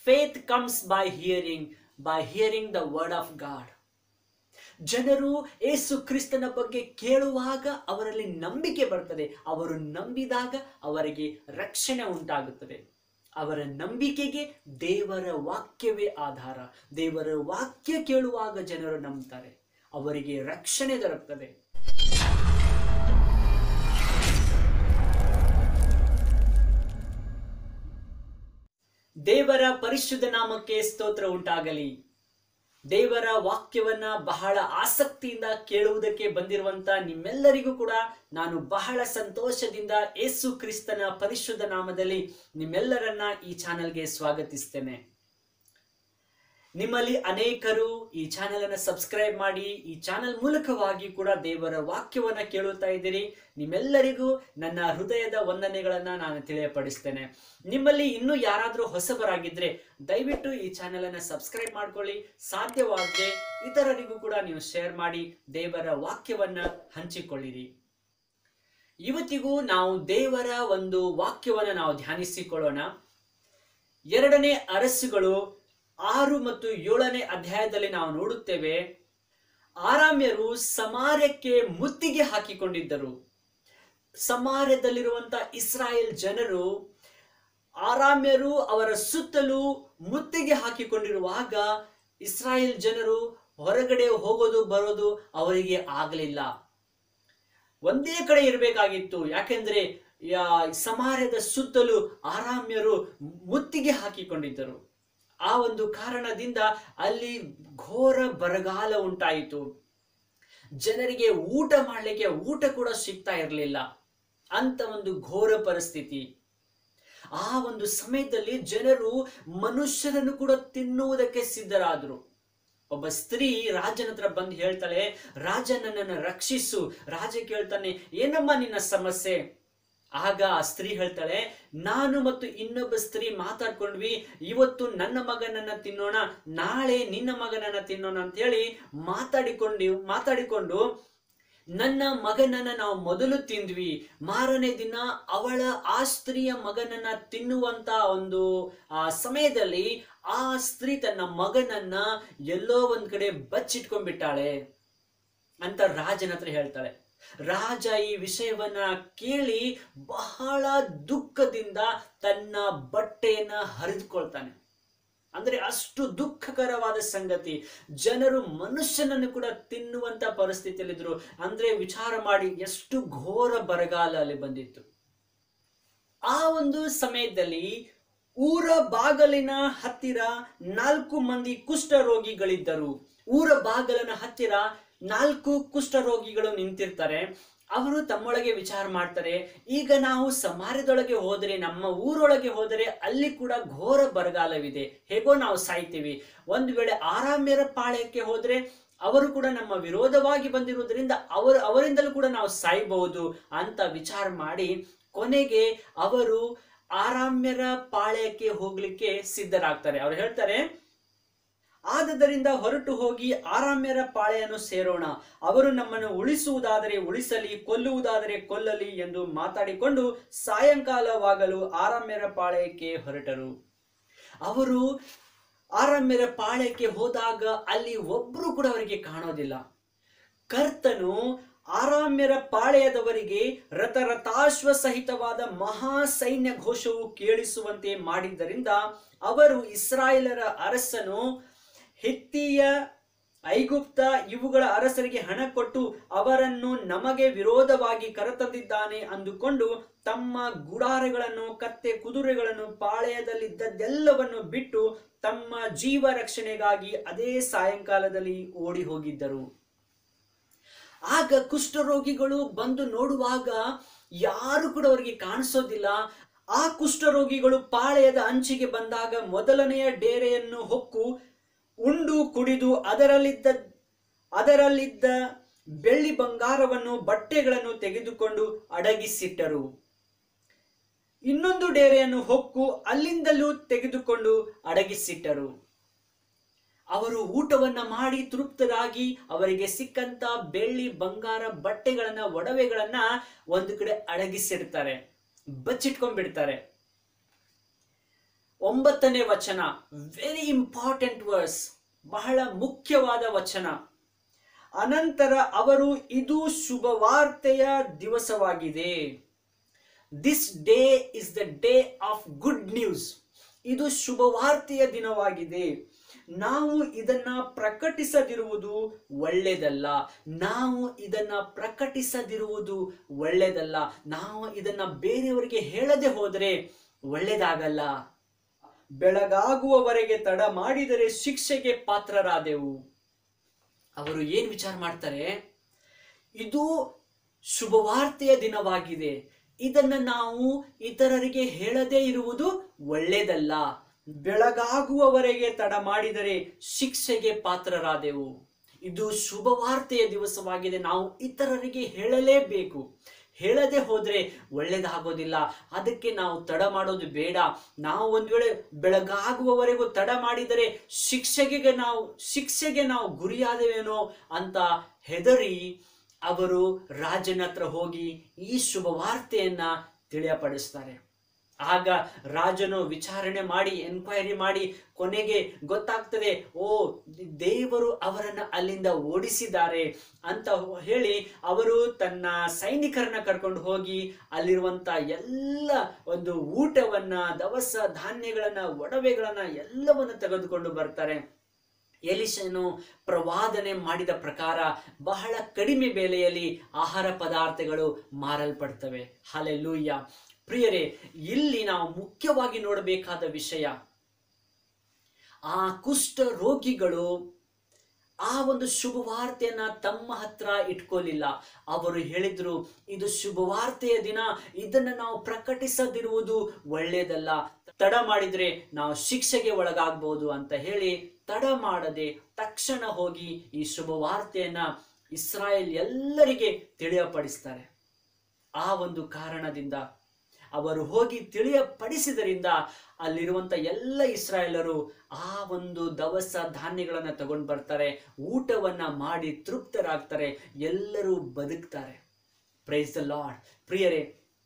faith comes by hearing by hearing the word of God ಜನರು ಏಸು ಕ್ರಿಸ್ತನ ಬಗ್ಗೆ ಕೇಳುವಾಗ ಅವರಲ್ಲಿ ನಂಬಿಕೆ ಬರ್ತದೆ ಅವರು ನಂಬಿದಾಗ ಅವರಿಗೆ ರಕ್ಷಣೆ ಉಂಟಾಗುತ್ತದೆ ಅವರ ನಂಬಿಕೆಗೆ ದೇವರ ವಾಕ್ಯವೇ ಆಧಾರ ದೇವರ ವಾಕ್ಯ ಕೇಳುವಾಗ ಜನರು ನಂಬ್ತಾರೆ ಅವರಿಗೆ ರಕ್ಷಣೆ ದೊರಕ್ತದೆ ದೇವರ ಪರಿಶುದ್ಧ ನಾಮಕ್ಕೆ ಸ್ತೋತ್ರ ಉಂಟಾಗಲಿ ದೇವರ ವಾಕ್ಯವನ್ನ ಬಹಳ ಆಸಕ್ತಿಯಿಂದ ಕೇಳುವುದಕ್ಕೆ ಬಂದಿರುವಂತ ನಿಮ್ಮೆಲ್ಲರಿಗೂ ಕೂಡ ನಾನು ಬಹಳ ಸಂತೋಷದಿಂದ ಏಸು ಕ್ರಿಸ್ತನ ಪರಿಶುದ್ಧ ನಾಮದಲ್ಲಿ ನಿಮ್ಮೆಲ್ಲರನ್ನ ಈ ಚಾನೆಲ್ಗೆ ಸ್ವಾಗತಿಸ್ತೇನೆ ನಿಮ್ಮಲ್ಲಿ ಅನೇಕರು ಈ ಚಾನೆಲ್ ಅನ್ನು ಸಬ್ಸ್ಕ್ರೈಬ್ ಮಾಡಿ ಈ ಚಾನೆಲ್ ಮೂಲಕವಾಗಿ ಕೂಡ ದೇವರ ವಾಕ್ಯವನ್ನ ಕೇಳುತ್ತಾ ಇದ್ದೀರಿ ನಿಮ್ಮೆಲ್ಲರಿಗೂ ನನ್ನ ಹೃದಯದ ವಂದನೆಗಳನ್ನ ನಾನು ತಿಳಿಯಪಡಿಸ್ತೇನೆ ನಿಮ್ಮಲ್ಲಿ ಇನ್ನೂ ಯಾರಾದರೂ ಹೊಸಬರಾಗಿದ್ರೆ ದಯವಿಟ್ಟು ಈ ಚಾನೆಲ್ ಅನ್ನ ಸಬ್ಸ್ಕ್ರೈಬ್ ಮಾಡ್ಕೊಳ್ಳಿ ಸಾಧ್ಯವಾಗದೆ ಇತರರಿಗೂ ಕೂಡ ನೀವು ಶೇರ್ ಮಾಡಿ ದೇವರ ವಾಕ್ಯವನ್ನ ಹಂಚಿಕೊಳ್ಳಿರಿ ಇವತ್ತಿಗೂ ನಾವು ದೇವರ ಒಂದು ವಾಕ್ಯವನ್ನ ನಾವು ಧ್ಯಾನಿಸಿಕೊಳ್ಳೋಣ ಎರಡನೇ ಅರಸುಗಳು ಆರು ಮತ್ತು ಏಳನೇ ಅಧ್ಯಾಯದಲ್ಲಿ ನಾವು ನೋಡುತ್ತೇವೆ ಆರಾಮ್ಯರು ಸಮಾರ್ಯಕ್ಕೆ ಮುತ್ತಿಗೆ ಹಾಕಿಕೊಂಡಿದ್ದರು ಸಮಾರ್ಯದಲ್ಲಿರುವಂತ ಇಸ್ರಾಯೇಲ್ ಜನರು ಆರಾಮ್ಯರು ಅವರ ಸುತ್ತಲೂ ಮುತ್ತಿಗೆ ಹಾಕಿಕೊಂಡಿರುವಾಗ ಇಸ್ರಾಯೇಲ್ ಜನರು ಹೊರಗಡೆ ಹೋಗೋದು ಬರೋದು ಅವರಿಗೆ ಆಗಲಿಲ್ಲ ಒಂದೇ ಕಡೆ ಇರಬೇಕಾಗಿತ್ತು ಯಾಕೆಂದ್ರೆ ಯಾ- ಸಮಾರ್ಯದ ಸುತ್ತಲೂ ಆರಾಮ್ಯರು ಮುತ್ತಿಗೆ ಹಾಕಿಕೊಂಡಿದ್ದರು ಆ ಒಂದು ಕಾರಣದಿಂದ ಅಲ್ಲಿ ಘೋರ ಬರಗಾಲ ಉಂಟಾಯಿತು ಜನರಿಗೆ ಊಟ ಮಾಡಲಿಕ್ಕೆ ಊಟ ಕೂಡ ಸಿಗ್ತಾ ಇರಲಿಲ್ಲ ಅಂತ ಒಂದು ಘೋರ ಪರಿಸ್ಥಿತಿ ಆ ಒಂದು ಸಮಯದಲ್ಲಿ ಜನರು ಮನುಷ್ಯರನ್ನು ಕೂಡ ತಿನ್ನುವುದಕ್ಕೆ ಸಿದ್ಧರಾದರು ಒಬ್ಬ ಸ್ತ್ರೀ ರಾಜನ ಹತ್ರ ಬಂದು ಹೇಳ್ತಾಳೆ ರಾಜ ನನ್ನನ್ನು ರಕ್ಷಿಸು ರಾಜ ಕೇಳ್ತಾನೆ ಏನಮ್ಮ ನಿನ್ನ ಸಮಸ್ಯೆ ಆಗ ಆ ಸ್ತ್ರೀ ಹೇಳ್ತಾಳೆ ನಾನು ಮತ್ತು ಇನ್ನೊಬ್ಬ ಸ್ತ್ರೀ ಮಾತಾಡ್ಕೊಂಡ್ವಿ ಇವತ್ತು ನನ್ನ ಮಗನನ್ನ ತಿನ್ನೋಣ ನಾಳೆ ನಿನ್ನ ಮಗನನ್ನ ತಿನ್ನೋಣ ಅಂತ ಹೇಳಿ ಮಾತಾಡಿಕೊಂಡು ಮಾತಾಡಿಕೊಂಡು ನನ್ನ ಮಗನನ್ನ ನಾವು ಮೊದಲು ತಿಂದ್ವಿ ಮಾರನೇ ದಿನ ಅವಳ ಆ ಸ್ತ್ರೀಯ ಮಗನನ್ನ ತಿನ್ನುವಂತ ಒಂದು ಆ ಸಮಯದಲ್ಲಿ ಆ ಸ್ತ್ರೀ ತನ್ನ ಮಗನನ್ನ ಎಲ್ಲೋ ಒಂದ್ ಕಡೆ ಬಚ್ಚಿಟ್ಕೊಂಡ್ಬಿಟ್ಟಾಳೆ ಅಂತ ರಾಜನ ಹತ್ರ ಹೇಳ್ತಾಳೆ ರಾಜ ಈ ವಿಷಯವನ್ನ ಕೇಳಿ ಬಹಳ ದುಃಖದಿಂದ ತನ್ನ ಬಟ್ಟೆಯನ್ನ ಹರಿದುಕೊಳ್ತಾನೆ ಅಂದ್ರೆ ಅಷ್ಟು ದುಃಖಕರವಾದ ಸಂಗತಿ ಜನರು ಮನುಷ್ಯನನ್ನು ಕೂಡ ತಿನ್ನುವಂತ ಪರಿಸ್ಥಿತಿಯಲ್ಲಿದ್ರು ಅಂದ್ರೆ ವಿಚಾರ ಮಾಡಿ ಎಷ್ಟು ಘೋರ ಬರಗಾಲ ಅಲ್ಲಿ ಬಂದಿತ್ತು ಆ ಒಂದು ಸಮಯದಲ್ಲಿ ಊರ ಬಾಗಲಿನ ಹತ್ತಿರ ನಾಲ್ಕು ಮಂದಿ ಕುಷ್ಠರೋಗಿಗಳಿದ್ದರು ಊರ ಬಾಗಲಿನ ಹತ್ತಿರ ನಾಲ್ಕು ಕುಷ್ಠರೋಗಿಗಳು ನಿಂತಿರ್ತಾರೆ ಅವರು ತಮ್ಮೊಳಗೆ ವಿಚಾರ ಮಾಡ್ತಾರೆ ಈಗ ನಾವು ಸಮಾರ್ಯದೊಳಗೆ ಹೋದರೆ ನಮ್ಮ ಊರೊಳಗೆ ಹೋದರೆ ಅಲ್ಲಿ ಕೂಡ ಘೋರ ಬರಗಾಲವಿದೆ ಹೇಗೋ ನಾವು ಸಾಯ್ತೀವಿ ಒಂದು ವೇಳೆ ಆರಾಮ್ಯರ ಪಾಳ್ಯಕ್ಕೆ ಹೋದ್ರೆ ಅವರು ಕೂಡ ನಮ್ಮ ವಿರೋಧವಾಗಿ ಬಂದಿರುವುದರಿಂದ ಅವರು ಅವರಿಂದಲೂ ಕೂಡ ನಾವು ಸಾಯ್ಬಹುದು ಅಂತ ವಿಚಾರ ಮಾಡಿ ಕೊನೆಗೆ ಅವರು ಆರಾಮ್ಯರ ಪಾಳ್ಯಕ್ಕೆ ಹೋಗ್ಲಿಕ್ಕೆ ಸಿದ್ಧರಾಗ್ತಾರೆ ಅವ್ರು ಹೇಳ್ತಾರೆ ಆದದರಿಂದ ಹೊರಟು ಹೋಗಿ ಆರಾಮ್ಯರ ಪಾಳೆಯನ್ನು ಸೇರೋಣ ಅವರು ನಮ್ಮನ್ನು ಉಳಿಸುವುದಾದರೆ ಉಳಿಸಲಿ ಕೊಲ್ಲುವುದಾದರೆ ಕೊಲ್ಲಲಿ ಎಂದು ಮಾತಾಡಿಕೊಂಡು ಸಾಯಂಕಾಲವಾಗಲು ಆರಾಮ್ಯರ ಪಾಳೆಯಕ್ಕೆ ಹೊರಟರು ಅವರು ಆರಾಮ್ಯರ ಪಾಳ್ಯಕ್ಕೆ ಹೋದಾಗ ಅಲ್ಲಿ ಒಬ್ರು ಕೂಡ ಅವರಿಗೆ ಕಾಣೋದಿಲ್ಲ ಕರ್ತನು ಆರಾಮ್ಯರ ಪಾಳೆಯದವರಿಗೆ ರಥರಥಾಶ್ವ ಸಹಿತವಾದ ಮಹಾ ಸೈನ್ಯ ಘೋಷವು ಕೇಳಿಸುವಂತೆ ಮಾಡಿದ್ದರಿಂದ ಅವರು ಇಸ್ರಾಯೇಲರ ಅರಸನು ಹಿತ್ತಿಯ ಐಗುಪ್ತ ಇವುಗಳ ಅರಸರಿಗೆ ಹಣ ಕೊಟ್ಟು ಅವರನ್ನು ನಮಗೆ ವಿರೋಧವಾಗಿ ಕರೆತಂದಿದ್ದಾನೆ ಅಂದುಕೊಂಡು ತಮ್ಮ ಗುಡಾರಗಳನ್ನು ಕತ್ತೆ ಕುದುರೆಗಳನ್ನು ಪಾಳೆಯದಲ್ಲಿದ್ದದ್ದೆಲ್ಲವನ್ನು ಬಿಟ್ಟು ತಮ್ಮ ಜೀವ ರಕ್ಷಣೆಗಾಗಿ ಅದೇ ಸಾಯಂಕಾಲದಲ್ಲಿ ಓಡಿ ಹೋಗಿದ್ದರು ಆಗ ಕುಷ್ಠರೋಗಿಗಳು ಬಂದು ನೋಡುವಾಗ ಯಾರು ಕೂಡ ಅವರಿಗೆ ಕಾಣಿಸೋದಿಲ್ಲ ಆ ಕುಷ್ಠರೋಗಿಗಳು ಪಾಳೆಯದ ಅಂಚಿಗೆ ಬಂದಾಗ ಮೊದಲನೆಯ ಡೇರೆಯನ್ನು ಹೊಕ್ಕು ಉಂಡು ಕುಡಿದು ಅದರಲ್ಲಿದ್ದ ಅದರಲ್ಲಿದ್ದ ಬೆಳ್ಳಿ ಬಂಗಾರವನ್ನು ಬಟ್ಟೆಗಳನ್ನು ತೆಗೆದುಕೊಂಡು ಅಡಗಿಸಿಟ್ಟರು ಇನ್ನೊಂದು ಡೇರೆಯನ್ನು ಹೊಕ್ಕು ಅಲ್ಲಿಂದಲೂ ತೆಗೆದುಕೊಂಡು ಅಡಗಿಸಿಟ್ಟರು ಅವರು ಊಟವನ್ನ ಮಾಡಿ ತೃಪ್ತರಾಗಿ ಅವರಿಗೆ ಸಿಕ್ಕಂತ ಬೆಳ್ಳಿ ಬಂಗಾರ ಬಟ್ಟೆಗಳನ್ನ ಒಡವೆಗಳನ್ನ ಒಂದು ಕಡೆ ಅಡಗಿಸಿಡ್ತಾರೆ ಬಚ್ಚಿಟ್ಕೊಂಡ್ಬಿಡ್ತಾರೆ ಒಂಬತ್ತನೇ ವಚನ ವೆರಿ ಇಂಪಾರ್ಟೆಂಟ್ ವರ್ಸ್ ಬಹಳ ಮುಖ್ಯವಾದ ವಚನ ಅನಂತರ ಅವರು ಇದು ಶುಭವಾರ್ತೆಯ ದಿವಸವಾಗಿದೆ this day is the day of good news ಇದು ಶುಭವಾರ್ತೆಯ ದಿನವಾಗಿದೆ ನಾವು ಇದನ್ನ ಪ್ರಕಟಿಸದಿರುವುದು ಒಳ್ಳೆಯದಲ್ಲ ನಾವು ಇದನ್ನ ಪ್ರಕಟಿಸದಿರುವುದು ಒಳ್ಳೆಯದಲ್ಲ ನಾವು ಇದನ್ನ ಬೇರೆಯವರಿಗೆ ಹೇಳದೆ ಹೋದರೆ ಒಳ್ಳೆಯದಾಗಲ್ಲ ಬೆಳಗಾಗುವವರೆಗೆ ತಡ ಮಾಡಿದರೆ ಶಿಕ್ಷೆಗೆ ಪಾತ್ರರಾದೆವು ಅವರು ಏನ್ ವಿಚಾರ ಮಾಡ್ತಾರೆ ಇದು ಶುಭವಾರ್ತೆಯ ದಿನವಾಗಿದೆ ಇದನ್ನ ನಾವು ಇತರರಿಗೆ ಹೇಳದೇ ಇರುವುದು ಒಳ್ಳೆಯದಲ್ಲ ಬೆಳಗಾಗುವವರೆಗೆ ತಡ ಮಾಡಿದರೆ ಶಿಕ್ಷೆಗೆ ಪಾತ್ರರಾದೆವು ಇದು ಶುಭವಾರ್ತೆಯ ದಿವಸವಾಗಿದೆ ನಾವು ಇತರರಿಗೆ ಹೇಳಲೇಬೇಕು ಹೇಳದೆ ಹೋದ್ರೆ ಒಳ್ಳೇದಾಗೋದಿಲ್ಲ ಅದಕ್ಕೆ ನಾವು ತಡ ಮಾಡೋದು ಬೇಡ ನಾವು ಒಂದ್ ವೇಳೆ ಬೆಳಗಾಗುವವರೆಗೂ ತಡ ಮಾಡಿದರೆ ಶಿಕ್ಷೆಗೆ ನಾವು ಶಿಕ್ಷೆಗೆ ನಾವು ಗುರಿಯಾದವೇನೋ ಅಂತ ಹೆದರಿ ಅವರು ರಾಜನ ಹತ್ರ ಹೋಗಿ ಈ ಶುಭವಾರ್ತೆಯನ್ನ ತಿಳಿಯಪಡಿಸ್ತಾರೆ ಆಗ ರಾಜನು ವಿಚಾರಣೆ ಮಾಡಿ ಎನ್ಕ್ವೈರಿ ಮಾಡಿ ಕೊನೆಗೆ ಗೊತ್ತಾಗ್ತದೆ ಓ ದೇವರು ಅವರನ್ನ ಅಲ್ಲಿಂದ ಓಡಿಸಿದ್ದಾರೆ ಅಂತ ಹೇಳಿ ಅವರು ತನ್ನ ಸೈನಿಕರನ್ನ ಕರ್ಕೊಂಡು ಹೋಗಿ ಅಲ್ಲಿರುವಂತ ಎಲ್ಲ ಒಂದು ಊಟವನ್ನ ದವಸ ಧಾನ್ಯಗಳನ್ನ ಒಡವೆಗಳನ್ನ ಎಲ್ಲವನ್ನ ತೆಗೆದುಕೊಂಡು ಬರ್ತಾರೆ ಎಲಿಶನು ಪ್ರವಾದನೆ ಮಾಡಿದ ಪ್ರಕಾರ ಬಹಳ ಕಡಿಮೆ ಬೆಲೆಯಲ್ಲಿ ಆಹಾರ ಪದಾರ್ಥಗಳು ಮಾರಲ್ಪಡ್ತವೆ ಹಾಲೆಲ್ಲೂಯ್ಯ ಪ್ರಿಯರೇ ಇಲ್ಲಿ ನಾವು ಮುಖ್ಯವಾಗಿ ನೋಡಬೇಕಾದ ವಿಷಯ ಆ ಕುಷ್ಠ ರೋಗಿಗಳು ಆ ಒಂದು ಶುಭವಾರ್ತೆಯನ್ನ ತಮ್ಮ ಹತ್ರ ಇಟ್ಕೊಳ್ಳಿಲ್ಲ ಅವರು ಹೇಳಿದ್ರು ಇದು ಶುಭವಾರ್ತೆಯ ದಿನ ಇದನ್ನ ನಾವು ಪ್ರಕಟಿಸದಿರುವುದು ಒಳ್ಳೆಯದಲ್ಲ ತಡ ಮಾಡಿದ್ರೆ ನಾವು ಶಿಕ್ಷೆಗೆ ಒಳಗಾಗ್ಬೋದು ಅಂತ ಹೇಳಿ ತಡ ಮಾಡದೆ ತಕ್ಷಣ ಹೋಗಿ ಈ ಶುಭವಾರ್ತೆಯನ್ನ ಇಸ್ರಾಯೇಲ್ ಎಲ್ಲರಿಗೆ ತಿಳಿಯಪಡಿಸ್ತಾರೆ ಆ ಒಂದು ಕಾರಣದಿಂದ ಅವರು ಹೋಗಿ ತಿಳಿಯಪಡಿಸಿದರಿಂದ ಅಲ್ಲಿರುವಂತ ಎಲ್ಲ ಇಸ್ರಾಯೇಲರು ಆ ಒಂದು ದವಸ ಧಾನ್ಯಗಳನ್ನ ತಗೊಂಡು ಬರ್ತಾರೆ ಊಟವನ್ನ ಮಾಡಿ ತೃಪ್ತರಾಗ್ತಾರೆ ಎಲ್ಲರೂ ಬದುಕ್ತಾರೆ ಪ್ರೈಸ್ ದ ಲಾರ್ಡ್ ಪ್ರಿಯರೇ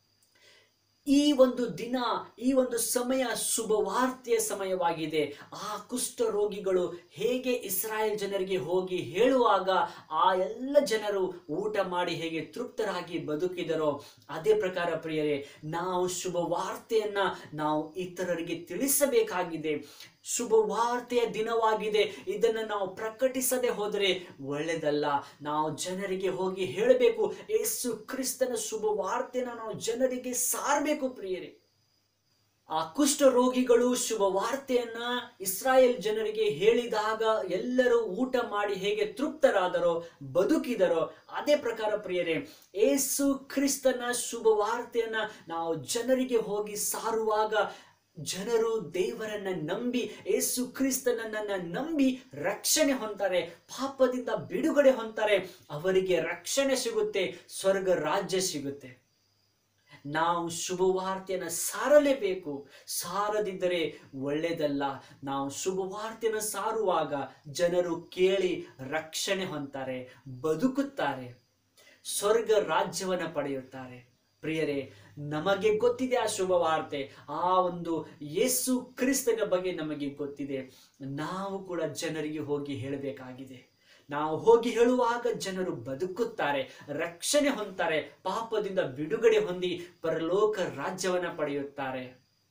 ಈ ಒಂದು ದಿನ ಈ ಒಂದು ಸಮಯ ಶುಭವಾರ್ತೆಯ ಸಮಯವಾಗಿದೆ ಆ ಕುಷ್ಠ ರೋಗಿಗಳು ಹೇಗೆ ಇಸ್ರಾಯೇಲ್ ಜನರಿಗೆ ಹೋಗಿ ಹೇಳುವಾಗ ಆ ಎಲ್ಲ ಜನರು ಊಟ ಮಾಡಿ ಹೇಗೆ ತೃಪ್ತರಾಗಿ ಬದುಕಿದರೋ ಅದೇ ಪ್ರಕಾರ ಪ್ರಿಯರೇ ನಾವು ಶುಭವಾರ್ತೆಯನ್ನ ನಾವು ಇತರರಿಗೆ ತಿಳಿಸಬೇಕಾಗಿದೆ ಶುಭವಾರ್ತೆಯ ದಿನವಾಗಿದೆ ಇದನ್ನು ನಾವು ಪ್ರಕಟಿಸದೆ ಹೋದರೆ ಒಳ್ಳೆಯದಲ್ಲ ನಾವು ಜನರಿಗೆ ಹೋಗಿ ಹೇಳಬೇಕು ಯೇಸು ಕ್ರಿಸ್ತನ ಶುಭವಾರ್ತೆನ ನಾವು ಜನರಿಗೆ ಸಾರಬೇಕು ಪ್ರಿಯರೇ ಆ ಕುಷ್ಠ ರೋಗಿಗಳು ಶುಭ ವಾರ್ತೆಯನ್ನ ಇಸ್ರಾಯೇಲ್ ಜನರಿಗೆ ಹೇಳಿದಾಗ ಎಲ್ಲರೂ ಊಟ ಮಾಡಿ ಹೇಗೆ ತೃಪ್ತರಾದರೋ ಬದುಕಿದರೋ ಅದೇ ಪ್ರಕಾರ ಪ್ರಿಯರೇ ಏಸು ಕ್ರಿಸ್ತನ ಶುಭ ವಾರ್ತೆಯನ್ನ ನಾವು ಜನರಿಗೆ ಹೋಗಿ ಸಾರುವಾಗ ಜನರು ದೇವರನ್ನ ನಂಬಿ ಏಸು ಕ್ರಿಸ್ತನನ್ನ ನಂಬಿ ರಕ್ಷಣೆ ಹೊಂತಾರೆ ಪಾಪದಿಂದ ಬಿಡುಗಡೆ ಹೊಂತಾರೆ ಅವರಿಗೆ ರಕ್ಷಣೆ ಸಿಗುತ್ತೆ ಸ್ವರ್ಗ ರಾಜ್ಯ ಸಿಗುತ್ತೆ ನಾವು ಶುಭವಾರ್ತೆಯನ್ನು ಸಾರಲೇಬೇಕು ಸಾರದಿದ್ದರೆ ಒಳ್ಳೆಯದಲ್ಲ ನಾವು ಶುಭವಾರ್ತೆಯನ್ನು ಸಾರುವಾಗ ಜನರು ಕೇಳಿ ರಕ್ಷಣೆ ಹೊಂತಾರೆ ಬದುಕುತ್ತಾರೆ ಸ್ವರ್ಗ ರಾಜ್ಯವನ್ನು ಪಡೆಯುತ್ತಾರೆ ಪ್ರಿಯರೇ ನಮಗೆ ಗೊತ್ತಿದೆ ಆ ಶುಭವಾರ್ತೆ ಆ ಒಂದು ಯೇಸು ಕ್ರಿಸ್ತನ ಬಗ್ಗೆ ನಮಗೆ ಗೊತ್ತಿದೆ ನಾವು ಕೂಡ ಜನರಿಗೆ ಹೋಗಿ ಹೇಳಬೇಕಾಗಿದೆ ನಾವು ಹೋಗಿ ಹೇಳುವಾಗ ಜನರು ಬದುಕುತ್ತಾರೆ ರಕ್ಷಣೆ ಹೊಂದ್ತಾರೆ ಪಾಪದಿಂದ ಬಿಡುಗಡೆ ಹೊಂದಿ ಪರಲೋಕ ರಾಜ್ಯವನ್ನ ಪಡೆಯುತ್ತಾರೆ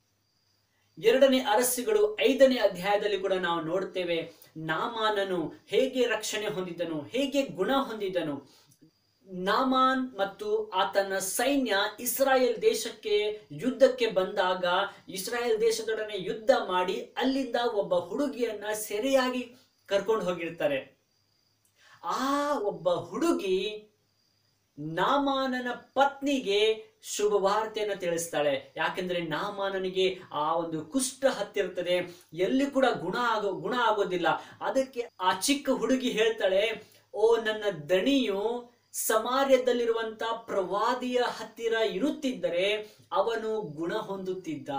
ಎರಡನೇ ಅರಸುಗಳು ಐದನೇ ಅಧ್ಯಾಯದಲ್ಲಿ ಕೂಡ ನಾವು ನೋಡ್ತೇವೆ ನಾಮಾನನು ಹೇಗೆ ರಕ್ಷಣೆ ಹೊಂದಿದನು ಹೇಗೆ ಗುಣ ಹೊಂದಿದನು ನಾಮಾನ್ ಮತ್ತು ಆತನ ಸೈನ್ಯ ಇಸ್ರಾಯೇಲ್ ದೇಶಕ್ಕೆ ಯುದ್ಧಕ್ಕೆ ಬಂದಾಗ ಇಸ್ರಾಯೇಲ್ ದೇಶದೊಡನೆ ಯುದ್ಧ ಮಾಡಿ ಅಲ್ಲಿಂದ ಒಬ್ಬ ಹುಡುಗಿಯನ್ನ ಸೆರೆಯಾಗಿ ಕರ್ಕೊಂಡು ಹೋಗಿರ್ತಾರೆ ಆ ಒಬ್ಬ ಹುಡುಗಿ ನಾಮಾನನ ಪತ್ನಿಗೆ ಶುಭ ವಾರ್ತೆಯನ್ನು ತಿಳಿಸ್ತಾಳೆ ಯಾಕೆಂದ್ರೆ ನಾಮಾನನಿಗೆ ಆ ಒಂದು ಕುಷ್ಠ ಹತ್ತಿರ್ತದೆ ಎಲ್ಲಿ ಕೂಡ ಗುಣ ಆಗೋ ಗುಣ ಆಗೋದಿಲ್ಲ ಅದಕ್ಕೆ ಆ ಚಿಕ್ಕ ಹುಡುಗಿ ಹೇಳ್ತಾಳೆ ಓ ನನ್ನ ದಣಿಯು ಸಮಾರ್ಯದಲ್ಲಿರುವಂತ ಪ್ರವಾದಿಯ ಹತ್ತಿರ ಇರುತ್ತಿದ್ದರೆ ಅವನು ಗುಣ ಹೊಂದುತ್ತಿದ್ದ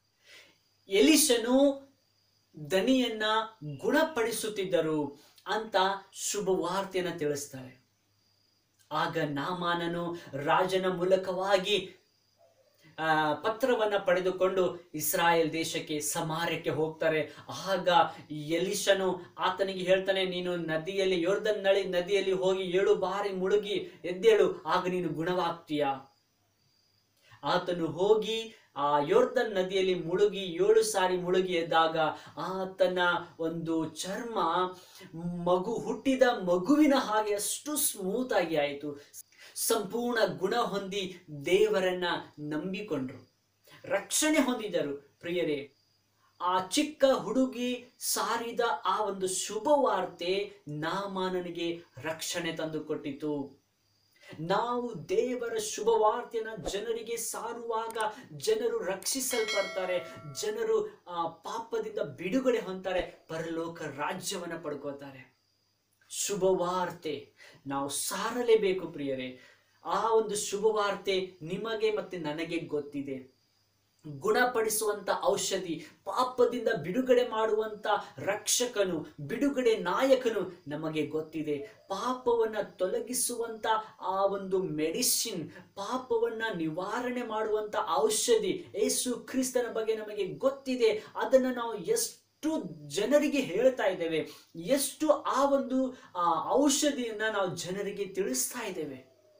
ಎಲಿಶನು ದನಿಯನ್ನ ಗುಣಪಡಿಸುತ್ತಿದ್ದರು ಅಂತ ಶುಭ ವಾರ್ತೆಯನ್ನ ತಿಳಿಸ್ತಾರೆ ಆಗ ನಾಮಾನನು ರಾಜನ ಮೂಲಕವಾಗಿ ಆ, ಪತ್ರವನ್ನ ಪಡೆದುಕೊಂಡು ಇಸ್ರಾಯೇಲ್ ದೇಶಕ್ಕೆ ಸಮಾರ್ಯಕ್ಕೆ ಹೋಗ್ತಾರೆ ಆಗ ಎಲಿಶನು ಆತನಿಗೆ ಹೇಳ್ತಾನೆ ನೀನು ನದಿಯಲ್ಲಿ ಯೋರ್ದನ್ ನಳಿ ನದಿಯಲ್ಲಿ ಹೋಗಿ ಏಳು ಬಾರಿ ಮುಳುಗಿ ಎದ್ದೇಳು ಆಗ ನೀನು ಗುಣವಾಗ್ತೀಯ ಆತನು ಹೋಗಿ ಆ ಯೋರ್ದನ್ ನದಿಯಲ್ಲಿ ಮುಳುಗಿ ಏಳು ಸಾರಿ ಮುಳುಗಿ ಎದ್ದಾಗ ಆತನ ಒಂದು ಚರ್ಮ ಮಗು ಹುಟ್ಟಿದ ಮಗುವಿನ ಹಾಗೆ ಅಷ್ಟು ಸ್ಮೂತ್ ಆಗಿ ಆಯಿತು ಸಂಪೂರ್ಣ ಗುಣ ಹೊಂದಿ ದೇವರನ್ನ ನಂಬಿಕೊಂಡ್ರು ರಕ್ಷಣೆ ಹೊಂದಿದರು ಪ್ರಿಯರೇ ಆ ಚಿಕ್ಕ ಹುಡುಗಿ ಸಾರಿದ ಆ ಒಂದು ಶುಭ ವಾರ್ತೆ ನಾಮಾನನಿಗೆ ರಕ್ಷಣೆ ತಂದುಕೊಟ್ಟಿತು ನಾವು ದೇವರ ಶುಭವಾರ್ತೆಯನ್ನ ಜನರಿಗೆ ಸಾರುವಾಗ ಜನರು ರಕ್ಷಿಸಲ್ಪಡ್ತಾರೆ ಜನರು ಆ ಪಾಪದಿಂದ ಬಿಡುಗಡೆ ಹೊಂತಾರೆ ಪರಲೋಕ ರಾಜ್ಯವನ್ನ ಪಡ್ಕೋತಾರೆ ಶುಭವಾರ್ತೆ ನಾವು ಸಾರಲೇಬೇಕು ಪ್ರಿಯರೇ ಆ ಒಂದು ಶುಭವಾರ್ತೆ ನಿಮಗೆ ಮತ್ತೆ ನನಗೆ ಗೊತ್ತಿದೆ ಗುಣಪಡಿಸುವಂತ ಔಷಧಿ ಪಾಪದಿಂದ ಬಿಡುಗಡೆ ಮಾಡುವಂತ ರಕ್ಷಕನು ಬಿಡುಗಡೆ ನಾಯಕನು ನಮಗೆ ಗೊತ್ತಿದೆ ಪಾಪವನ್ನ ತೊಲಗಿಸುವಂತ ಆ ಒಂದು ಮೆಡಿಸಿನ್ ಪಾಪವನ್ನ ನಿವಾರಣೆ ಮಾಡುವಂತ ಔಷಧಿ ಯೇಸು ಕ್ರಿಸ್ತನ ಬಗ್ಗೆ ನಮಗೆ ಗೊತ್ತಿದೆ ಅದನ್ನ ನಾವು ಎಷ್ಟು ಜನರಿಗೆ ಹೇಳ್ತಾ ಇದ್ದೇವೆ ಎಷ್ಟು ಆ ಒಂದು ಆ ಔಷಧಿಯನ್ನ ನಾವು ಜನರಿಗೆ ತಿಳಿಸ್ತಾ ಇದ್ದೇವೆ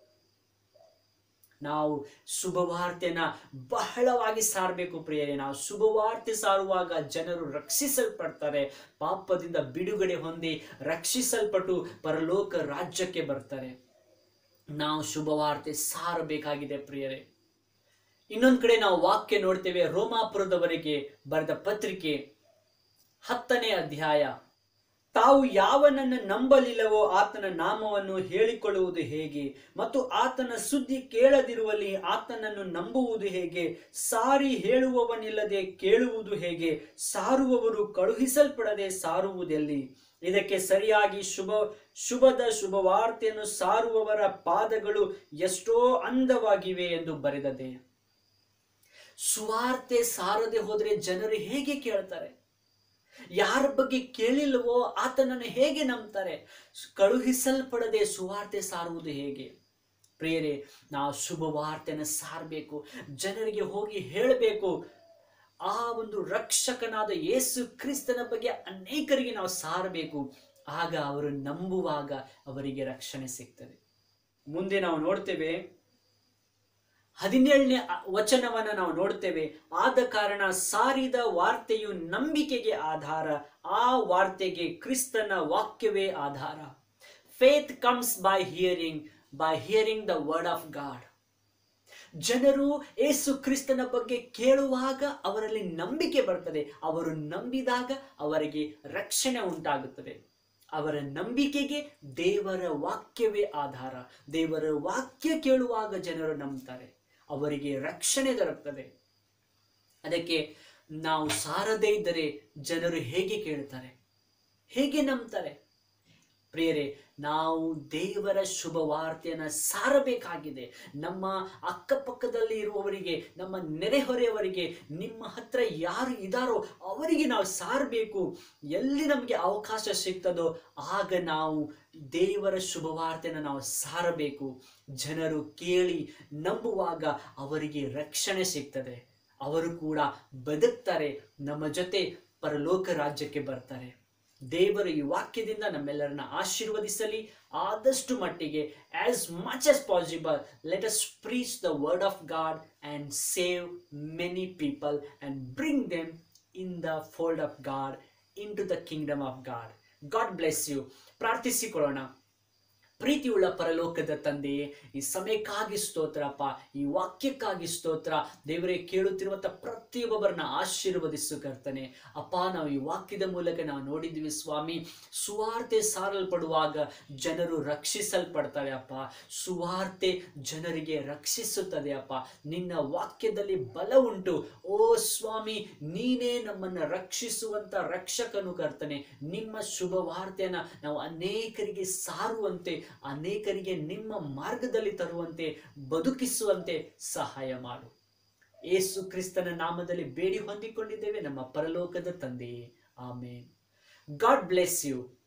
ನಾವು ಶುಭವಾರ್ತೆನ ಬಹಳವಾಗಿ ಸಾರಬೇಕು ಪ್ರಿಯರೇ ನಾವು ಶುಭವಾರ್ತೆ ಸಾರುವಾಗ ಜನರು ರಕ್ಷಿಸಲ್ಪಡ್ತಾರೆ ಪಾಪದಿಂದ ಬಿಡುಗಡೆ ಹೊಂದಿ ರಕ್ಷಿಸಲ್ಪಟ್ಟು ಪರಲೋಕ ರಾಜ್ಯಕ್ಕೆ ಬರ್ತಾರೆ ನಾವು ಶುಭವಾರ್ತೆ ಸಾರಬೇಕಾಗಿದೆ ಪ್ರಿಯರೇ ಇನ್ನೊಂದು ಕಡೆ ನಾವು ವಾಕ್ಯ ನೋಡ್ತೇವೆ ರೋಮಾಪುರದವರೆಗೆ ಬರೆದ ಪತ್ರಿಕೆ ಹತ್ತನೇ ಅಧ್ಯಾಯ ತಾವು ಯಾವನನ್ನು ನಂಬಲಿಲ್ಲವೋ ಆತನ ನಾಮವನ್ನು ಹೇಳಿಕೊಳ್ಳುವುದು ಹೇಗೆ ಮತ್ತು ಆತನ ಸುದ್ದಿ ಕೇಳದಿರುವಲ್ಲಿ ಆತನನ್ನು ನಂಬುವುದು ಹೇಗೆ ಸಾರಿ ಹೇಳುವವನಿಲ್ಲದೆ ಕೇಳುವುದು ಹೇಗೆ ಸಾರುವವರು ಕಳುಹಿಸಲ್ಪಡದೆ ಸಾರುವುದೆಲ್ಲಿ ಇದಕ್ಕೆ ಸರಿಯಾಗಿ ಶುಭ ಶುಭದ ಶುಭವಾರ್ತೆಯನ್ನು ಸಾರುವವರ ಪಾದಗಳು ಎಷ್ಟೋ ಅಂದವಾಗಿವೆ ಎಂದು ಬರೆದದೆ ಸುವಾರ್ತೆ ಸಾರದೆ ಹೋದರೆ ಜನರು ಹೇಗೆ ಕೇಳ್ತಾರೆ ಯಾರ ಬಗ್ಗೆ ಕೇಳಿಲ್ವೋ ಆತನನ್ನು ಹೇಗೆ ನಂಬ್ತಾರೆ ಕಳುಹಿಸಲ್ಪಡದೆ ಸುವಾರ್ತೆ ಸಾರುವುದು ಹೇಗೆ ಪ್ರಿಯರೇ ನಾವು ಶುಭವಾರ್ತೆನ ಸಾರಬೇಕು ಜನರಿಗೆ ಹೋಗಿ ಹೇಳಬೇಕು ಆ ಒಂದು ರಕ್ಷಕನಾದ ಯೇಸು ಕ್ರಿಸ್ತನ ಬಗ್ಗೆ ಅನೇಕರಿಗೆ ನಾವು ಸಾರಬೇಕು ಆಗ ಅವರು ನಂಬುವಾಗ ಅವರಿಗೆ ರಕ್ಷಣೆ ಸಿಗ್ತದೆ ಮುಂದೆ ನಾವು ನೋಡ್ತೇವೆ ಹದಿನೇಳನೇ ವಚನವನ್ನ ನಾವು ನೋಡ್ತೇವೆ ಆದ ಕಾರಣ ಸಾರಿದ ವಾರ್ತೆಯು ನಂಬಿಕೆಗೆ ಆಧಾರ ಆ ವಾರ್ತೆಗೆ ಕ್ರಿಸ್ತನ ವಾಕ್ಯವೇ ಆಧಾರ faith comes by hearing by hearing the word of God ಜನರು ಏಸು ಕ್ರಿಸ್ತನ ಬಗ್ಗೆ ಕೇಳುವಾಗ ಅವರಲ್ಲಿ ನಂಬಿಕೆ ಬರ್ತದೆ ಅವರು ನಂಬಿದಾಗ ಅವರಿಗೆ ರಕ್ಷಣೆ ಉಂಟಾಗುತ್ತದೆ ಅವರ ನಂಬಿಕೆಗೆ ದೇವರ ವಾಕ್ಯವೇ ಆಧಾರ ದೇವರ ವಾಕ್ಯ ಕೇಳುವಾಗ ಜನರು ನಂಬ್ತಾರೆ ಅವರಿಗೆ ರಕ್ಷಣೆ ದೊರಕ್ತದೆ ಅದಕ್ಕೆ ನಾವು ಸಾರದೇ ಇದ್ದರೆ ಜನರು ಹೇಗೆ ಕೇಳ್ತಾರೆ ಹೇಗೆ ನಂಬ್ತಾರೆ ಪ್ರಿಯರೇ ನಾವು ದೇವರ ಶುಭ ವಾರ್ತೆಯನ್ನು ಸಾರಬೇಕಾಗಿದೆ ನಮ್ಮ ಅಕ್ಕಪಕ್ಕದಲ್ಲಿ ಇರುವವರಿಗೆ ನಮ್ಮ ನೆರೆಹೊರೆಯವರಿಗೆ ನಿಮ್ಮ ಹತ್ರ ಯಾರು ಇದ್ದಾರೋ ಅವರಿಗೆ ನಾವು ಸಾರಬೇಕು ಎಲ್ಲಿ ನಮಗೆ ಅವಕಾಶ ಸಿಗ್ತದೋ ಆಗ ನಾವು ದೇವರ ಶುಭವಾರ್ತೆಯನ್ನು ನಾವು ಸಾರಬೇಕು ಜನರು ಕೇಳಿ ನಂಬುವಾಗ ಅವರಿಗೆ ರಕ್ಷಣೆ ಸಿಗ್ತದೆ ಅವರು ಕೂಡ ಬದುಕ್ತಾರೆ ನಮ್ಮ ಜೊತೆ ಪರಲೋಕ ರಾಜ್ಯಕ್ಕೆ ಬರ್ತಾರೆ ದೇವರು ಈ ವಾಕ್ಯದಿಂದ ನಮ್ಮೆಲ್ಲರನ್ನ ಆಶೀರ್ವದಿಸಲಿ ಆದಷ್ಟು ಮಟ್ಟಿಗೆ as much as possible let us preach the word of God and save many people and bring them in the fold of God into the kingdom of God God bless you ಪ್ರಾರ್ಥಿಸಿಕೊಳ್ಳೋಣ ಪ್ರೀತಿಯುಳ್ಳ ಪರಲೋಕದ ತಂದೆಯೇ ಈ ಸಮಯಕ್ಕಾಗಿ ಸ್ತೋತ್ರಪ್ಪ ಈ ವಾಕ್ಯಕ್ಕಾಗಿ ಸ್ತೋತ್ರ ದೇವರೇ ಕೇಳುತ್ತಿರುವಂಥ ಪ್ರತಿಯೊಬ್ಬರನ್ನ ಆಶೀರ್ವದಿಸು ಕರ್ತನೆ ಅಪ್ಪ ನಾವು ಈ ವಾಕ್ಯದ ಮೂಲಕ ನಾವು ನೋಡಿದ್ವಿ ಸ್ವಾಮಿ ಸುವಾರ್ತೆ ಸಾರಲ್ಪಡುವಾಗ ಜನರು ರಕ್ಷಿಸಲ್ಪಡ್ತಾರೆ ಅಪ್ಪ ಸುವಾರ್ತೆ ಜನರಿಗೆ ರಕ್ಷಿಸುತ್ತದೆ ಅಪ್ಪ ನಿನ್ನ ವಾಕ್ಯದಲ್ಲಿ ಬಲ ಉಂಟು ಓ ಸ್ವಾಮಿ ನೀನೇ ನಮ್ಮನ್ನು ರಕ್ಷಿಸುವಂತ ರಕ್ಷಕನು ಕರ್ತನೆ ನಿಮ್ಮ ಶುಭ ವಾರ್ತೆಯನ್ನ ನಾವು ಅನೇಕರಿಗೆ ಸಾರುವಂತೆ ಅನೇಕರಿಗೆ ನಿಮ್ಮ ಮಾರ್ಗದಲ್ಲಿ ತರುವಂತೆ ಬದುಕಿಸುವಂತೆ ಸಹಾಯ ಮಾಡು ಏಸು ಕ್ರಿಸ್ತನ ನಾಮದಲ್ಲಿ ಬೇಡಿ ಹೊಂದಿಕೊಂಡಿದ್ದೇವೆ ನಮ್ಮ ಪರಲೋಕದ ತಂದೆಯೇ ಆಮೇನ್ ಗಾಡ್ ಬ್ಲೆಸ್ ಯು